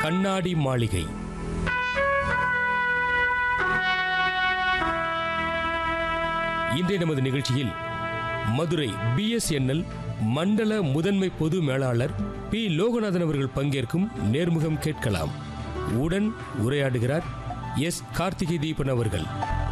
கண்ணாடி மாளிகை இன்றைய நமது நிகழ்ச்சியில் மதுரை பிஎஸ்என்எல் மண்டல முதன்மை பொது மேலாளர் பி லோகநாதன் அவர்கள் பங்கேற்கும் நேர்முகம் கேட்கலாம் உடன் உரையாடுகிறார் எஸ் கார்த்திகை தீபன் அவர்கள்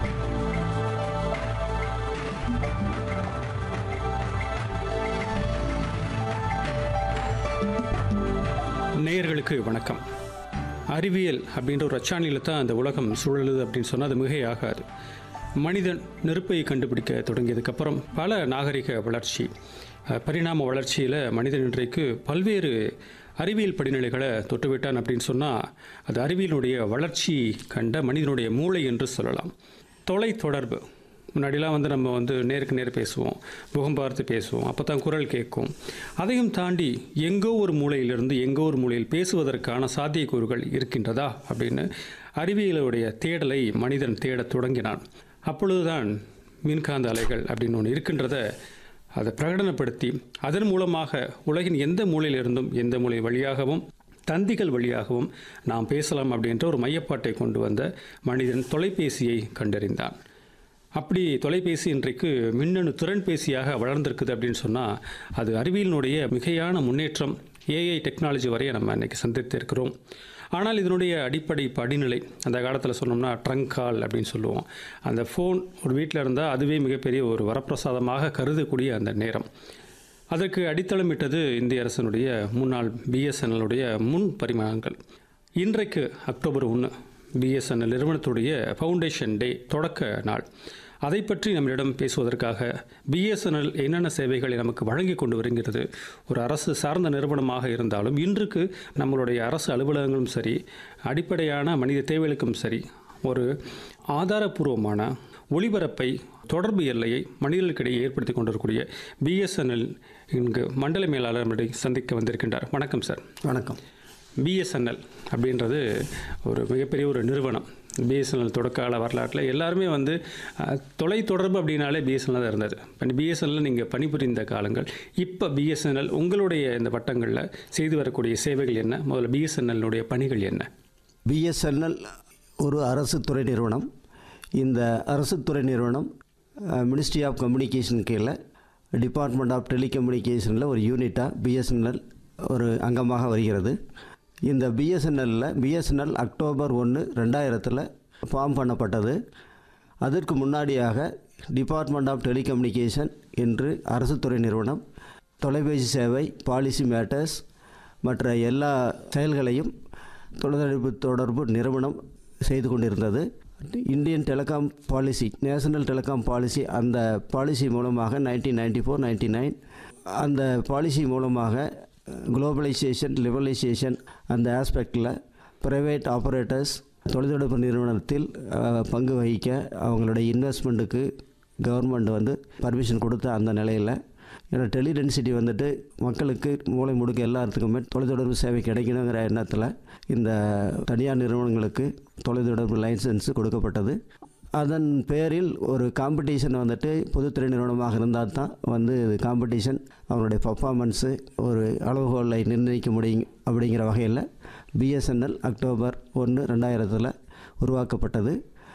நேயர்களுக்கு வணக்கம் அறிவியல் அப்படின்ற ஒரு அச்சாணியில் தான் அந்த உலகம் சுழலுது அப்படின்னு சொன்னால் அது மிகையாகாது மனிதன் நெருப்பை கண்டுபிடிக்க தொடங்கியதுக்கப்புறம் பல நாகரிக வளர்ச்சி அஹ், பரிணாம வளர்ச்சியில் மனிதன் இன்றைக்கு பல்வேறு அறிவியல் படிநிலைகளை தொட்டுவிட்டான் அப்படின்னு சொன்னால் அது அறிவியலுடைய வளர்ச்சி கண்ட மனிதனுடைய மூளை என்று சொல்லலாம் தொலை தொடர்பு முன்னாடிலாம் வந்து நம்ம வந்து நேருக்கு நேர் பேசுவோம் முகம் பார்த்து பேசுவோம் அப்போ தான் குரல் கேட்கும் அதையும் தாண்டி எங்கோ ஒரு மூலையிலிருந்து எங்கோ ஒரு மூலையில் பேசுவதற்கான சாத்தியக்கூறுகள் இருக்கின்றதா அப்படின்னு அறிவியலுடைய தேடலை மனிதன் தேடத் தொடங்கினான் அப்பொழுதுதான் மின்காந்த அலைகள் அப்படின்னு ஒன்று இருக்கின்றத அதை பிரகடனப்படுத்தி அதன் மூலமாக உலகின் எந்த மூலையிலிருந்தும் எந்த மூலை வழியாகவும் தந்திகள் வழியாகவும் நாம் பேசலாம் அப்படின்ற ஒரு மையப்பாட்டை கொண்டு வந்த மனிதன் தொலைபேசியை கண்டறிந்தான் அப்படி தொலைபேசி இன்றைக்கு மின்னணு திறன்பேசியாக வளர்ந்திருக்குது அப்படின்னு சொன்னால் அது அறிவியலினுடைய மிகையான முன்னேற்றம் ஏஐ டெக்னாலஜி வரைய நம்ம இன்னைக்கு சந்தித்து இருக்கிறோம் ஆனால் இதனுடைய அடிப்படை படிநிலை அந்த காலத்தில் சொன்னோம்னா ட்ரங்க் கால் அப்படின்னு சொல்லுவோம் அந்த ஃபோன் ஒரு வீட்டில் இருந்தால் அதுவே மிகப்பெரிய ஒரு வரப்பிரசாதமாக கருதக்கூடிய அந்த நேரம் அதற்கு அடித்தளமிட்டது இந்திய அரசனுடைய முன்னாள் பிஎஸ்என்எல்லுடைய முன் பரிமாணங்கள் இன்றைக்கு அக்டோபர் ஒன்று பிஎஸ்என்எல் நிறுவனத்துடைய ஃபவுண்டேஷன் டே தொடக்க நாள் அதை பற்றி நம்மளிடம் பேசுவதற்காக பிஎஸ்என்எல் என்னென்ன சேவைகளை நமக்கு வழங்கி கொண்டு வருகிறது ஒரு அரசு சார்ந்த நிறுவனமாக இருந்தாலும் இன்றுக்கு நம்மளுடைய அரசு அலுவலகங்களும் சரி அடிப்படையான மனித தேவைகளுக்கும் சரி ஒரு ஆதாரபூர்வமான ஒளிபரப்பை தொடர்பு எல்லையை மனிதர்களுக்கிடையே ஏற்படுத்தி கொண்டிருக்கூடிய பிஎஸ்என்எல் இங்கு மண்டல மேலாளர் நம்மளை சந்திக்க வந்திருக்கின்றார் வணக்கம் சார் வணக்கம் பிஎஸ்என்எல் அப்படின்றது ஒரு மிகப்பெரிய ஒரு நிறுவனம் பிஎஸ்என்எல் தொடக்கால வரலாற்றில் எல்லாருமே வந்து அஹ், தொலை தொடர்பு அப்படின்னாலே பிஎஸ்என்எல் தான் இருந்தது இப்போ பிஎஸ்என்எல் நீங்கள் பணிபுரிந்த காலங்கள் இப்போ பிஎஸ்என்எல் உங்களுடைய இந்த வட்டங்களில் செய்து வரக்கூடிய சேவைகள் என்ன முதல்ல பிஎஸ்என்எல்னுடைய பணிகள் என்ன பிஎஸ்என்எல் ஒரு அரசு துறை நிறுவனம் இந்த அரசு துறை நிறுவனம் மினிஸ்ட்ரி ஆஃப் கம்யூனிகேஷன் கீழே டிபார்ட்மெண்ட் ஆஃப் டெலிகம்யூனிகேஷனில் ஒரு யூனிட்டாக பிஎஸ்என்எல் ஒரு அங்கமாக வருகிறது இந்த பிஎஸ்என்எல்லில் பிஎஸ்என்எல் அக்டோபர் ஒன்று ரெண்டாயிரத்தில் ஃபார்ம் பண்ணப்பட்டது அதற்கு முன்னாடியாக டிபார்ட்மெண்ட் ஆஃப் டெலிகம்யூனிகேஷன் என்று அரசு துறை நிறுவனம் தொலைபேசி சேவை பாலிசி மேட்டர்ஸ் மற்ற எல்லா செயல்களையும் தொலைத்தொடர்பு தொடர்பு நிறுவனம் செய்து கொண்டிருந்தது Indian telecom policy national telecom policy அந்த பாலிசி மூலமாக nineteen ninety four ninety nine அந்த பாலிசி மூலமாக குளோபலைசேஷன் லிபரலைசேஷன் அந்த ஆஸ்பெக்டில் ப்ரைவேட் ஆப்ரேட்டர்ஸ் தொலைத்தொடர்பு நிறுவனத்தில் அஹ், பங்கு வகிக்க அவங்களுடைய இன்வெஸ்ட்மெண்ட்டுக்கு கவர்மெண்ட் வந்து பர்மிஷன் கொடுத்த அந்த நிலையில் ஏன்னா டெலி டென்சிட்டி வந்துட்டு மக்களுக்கு மூளை முடுக்க எல்லாத்துக்குமே தொலைத்தொடர்பு சேவை கிடைக்கணுங்கிற எண்ணத்தில் இந்த தனியார் நிறுவனங்களுக்கு தொலைத்தொடர்பு லைசன்ஸ் கொடுக்கப்பட்டது அதன் பேரில் ஒரு காம்படிஷன் வந்துட்டு பொதுத்துறை நிறுவனமாக இருந்தால் தான் வந்து காம்படிஷன் அவனுடைய பர்ஃபார்மன்ஸு ஒரு அளவுகோலை நிர்ணயிக்க முடியும் அப்படிங்கிற வகையில் பிஎஸ்என்எல் அக்டோபர் ஒன்று ரெண்டாயிரத்தில் உருவாக்கப்பட்டது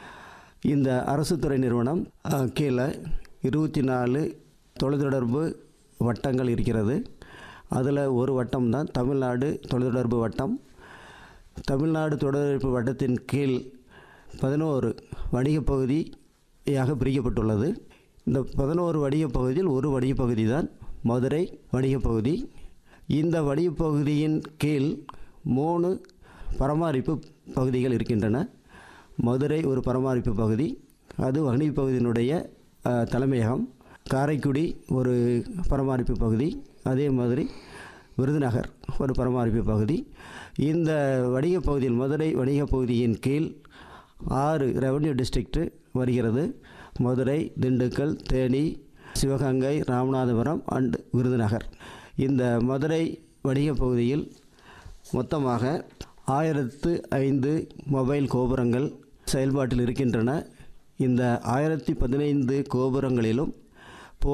இந்த அரசு துறை நிறுவனம் அஹ், கீழே இருபத்தி நாலு தொலைத்தொடர்பு வட்டங்கள் இருக்கிறது அதில் ஒரு வட்டம் தான் தமிழ்நாடு தொலைத்தொடர்பு வட்டம் தமிழ்நாடு தொடர்பு வட்டத்தின் கீழ் பதினோரு வணிகப் பகுதியாக பிரிக்கப்பட்டுள்ளது இந்த பதினோரு வணிகப் பகுதியில் ஒரு வணிகப் பகுதி தான் மதுரை வணிகப் பகுதி இந்த வணிகப் பகுதியின் கீழ் மூணு பராமரிப்பு பகுதிகள் இருக்கின்றன மதுரை ஒரு பராமரிப்பு பகுதி அது வணிகப் பகுதியினுடைய அஹ், தலைமையகம் காரைக்குடி ஒரு பராமரிப்பு பகுதி அதே மாதிரி விருதுநகர் ஒரு பராமரிப்பு பகுதி இந்த வணிகப் பகுதியில் மதுரை வணிகப் பகுதியின் கீழ் ஆறு ரெவன்யூ டிஸ்ட்ரிக்ட்டு வருகிறது மதுரை திண்டுக்கல் தேனி சிவகங்கை ராமநாதபுரம் அண்ட் விருதுநகர் இந்த மதுரை வணிகப் பகுதியில் மொத்தமாக ஆயிரத்து ஐந்து மொபைல் கோபுரங்கள் செயல்பாட்டில் இருக்கின்றன இந்த ஆயிரத்தி பதினைந்து கோபுரங்களிலும்